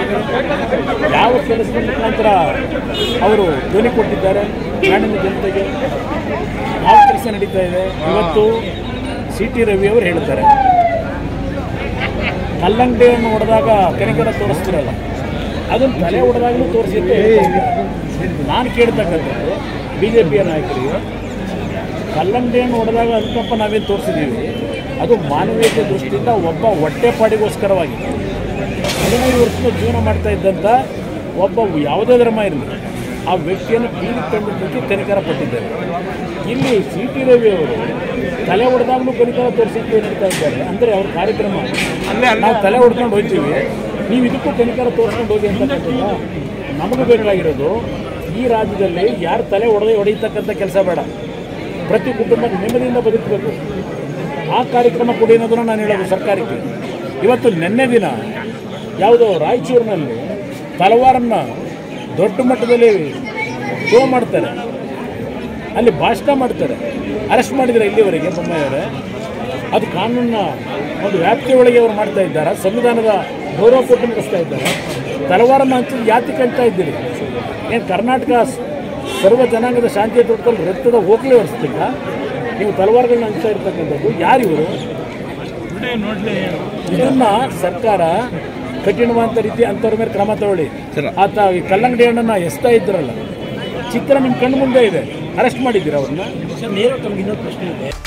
ಯಾವ ಕೆಲಸದ ಮುಖಾಂತರ ಅವರು ಧ್ವನಿ ಕೊಟ್ಟಿದ್ದಾರೆ ನಾಡಿನ ಜನತೆಗೆ ಯಾವ ಕೆಲಸ ನಡೀತಾ ಇದೆ ಇವತ್ತು ಸಿ ಟಿ ರವಿ ಅವರು ಹೇಳ್ತಾರೆ ಕಲ್ಲಂಗಡಿಯನ್ನು ಹೊಡೆದಾಗ ಕನಿಕರ ತೋರಿಸ್ತಿರಲ್ಲ ಅದನ್ನು ತಲೆ ಹೊಡೆದಾಗಲೂ ತೋರಿಸಿದ್ದೆ ನಾನು ಕೇಳ್ತಕ್ಕಂಥದ್ದು ಬಿ ಜೆ ಪಿಯ ನಾಯಕರಿಗೆ ಕಲ್ಲಂಗಡಿಯನ್ನು ಹೊಡೆದಾಗ ಅದಕ್ಕಪ್ಪ ನಾವೇನು ತೋರಿಸಿದ್ದೀವಿ ಅದು ಮಾನವೀಯತೆ ದೃಷ್ಟಿಯಿಂದ ಒಬ್ಬ ಹೊಟ್ಟೆಪಾಡಿಗೋಸ್ಕರವಾಗಿ ಹದಿನೈದು ವರ್ಷದ ಜೀವನ ಮಾಡ್ತಾ ಇದ್ದಂಥ ಒಬ್ಬ ಯಾವುದೇ ಧರ್ಮ ಇರಲಿ ಆ ವ್ಯಕ್ತಿಯನ್ನು ಬೀದಿ ತಂದಿದ್ದಕ್ಕೆ ಕನಿಕರ ಪಟ್ಟಿದ್ದಾರೆ ಇಲ್ಲಿ ಸಿ ಟಿ ರವಿ ಅವರು ತಲೆ ಹೊಡೆದಾಗಲೂ ಕನಿಕರ ತೋರಿಸಿದ್ದು ನಡೀತಾ ಇದ್ದಾರೆ ಅಂದರೆ ಅವ್ರ ಕಾರ್ಯಕ್ರಮ ನಾವು ತಲೆ ಹೊಡ್ಕೊಂಡು ಹೋಗ್ತೀವಿ ನೀವು ಇದಕ್ಕೂ ಕನಿಕರ ತೋರಿಸ್ಕೊಂಡು ಹೋಗಿ ಅಂತಕ್ಕಂಥದ್ದು ನಮಗೆ ಬೇಕಾಗಿರೋದು ಈ ರಾಜ್ಯದಲ್ಲಿ ಯಾರು ತಲೆ ಹೊಡೆದೇ ಹೊಡೆಯತಕ್ಕಂಥ ಕೆಲಸ ಬೇಡ ಪ್ರತಿ ಕುಟುಂಬ ನೆಮ್ಮದಿಯಿಂದ ಬದುಕಬೇಕು ಆ ಕಾರ್ಯಕ್ರಮ ಕೊಡಿ ಅನ್ನೋದನ್ನು ನಾನು ಹೇಳೋದು ಸರ್ಕಾರಕ್ಕೆ ಇವತ್ತು ನಿನ್ನೆ ದಿನ ಯಾವುದೋ ರಾಯಚೂರಿನಲ್ಲಿ ತಲವಾರನ್ನು ದೊಡ್ಡ ಮಟ್ಟದಲ್ಲಿ ಶೋ ಮಾಡ್ತಾರೆ ಅಲ್ಲಿ ಭಾಷಣ ಮಾಡ್ತಾರೆ ಅರೆಸ್ಟ್ ಮಾಡಿದರೆ ಇಲ್ಲಿವರೆಗೆ ಬೊಮ್ಮಾಯಿಯವರೇ ಅದು ಕಾನೂನಿನ ಒಂದು ವ್ಯಾಪ್ತಿಯೊಳಗೆ ಅವರು ಮಾಡ್ತಾ ಇದ್ದಾರೆ ಸಂವಿಧಾನದ ಗೌರವ ಕೊಟ್ಟು ನಡೆಸ್ತಾ ಇದ್ದಾರೆ ತಲವಾರನ್ನು ಹಂಚಿದ ಯಾತಿಗೆ ಅಂತ ಇದ್ದೀರಿ ಏನು ಕರ್ನಾಟಕ ಸ್- ಸರ್ವ ಜನಾಂಗದ ಶಾಂತಿಯ ತೊಟ್ಕೊಂಡು ರಕ್ತದ ಹೋಗ್ಲಿ ಹೊರಿಸ್ತಿಲ್ಲ ನೀವು ತಲವಾರುಗಳನ್ನ ಹಂಚ್ತಾ ಇರ್ತಕ್ಕಂಥದ್ದು ಯಾರಿವರು ಇದನ್ನ ಸರ್ಕಾರ ಕಠಿಣವಾದ ರೀತಿ ಅಂಥವ್ರ ಮೇಲೆ ಕ್ರಮ ತಗೊಳ್ಳಿ ಆತ ಈ ಕಲ್ಲಂಗಡಿ ಹಣ್ಣನ್ನ ಎಸ್ತಾ ಇದ್ರಲ್ಲ ಚಿತ್ರ ನಿಮ್ಮ ಕಣ್ಣು ಮುಂದೆ ಇದೆ ಅರೆಸ್ಟ್ ಮಾಡಿದ್ದೀರಾ ಅವ್ರನ್ನ ನೇರ ತಮ್ಗೆ ಇನ್ನೊಂದು ಪ್ರಶ್ನೆ ಇದೆ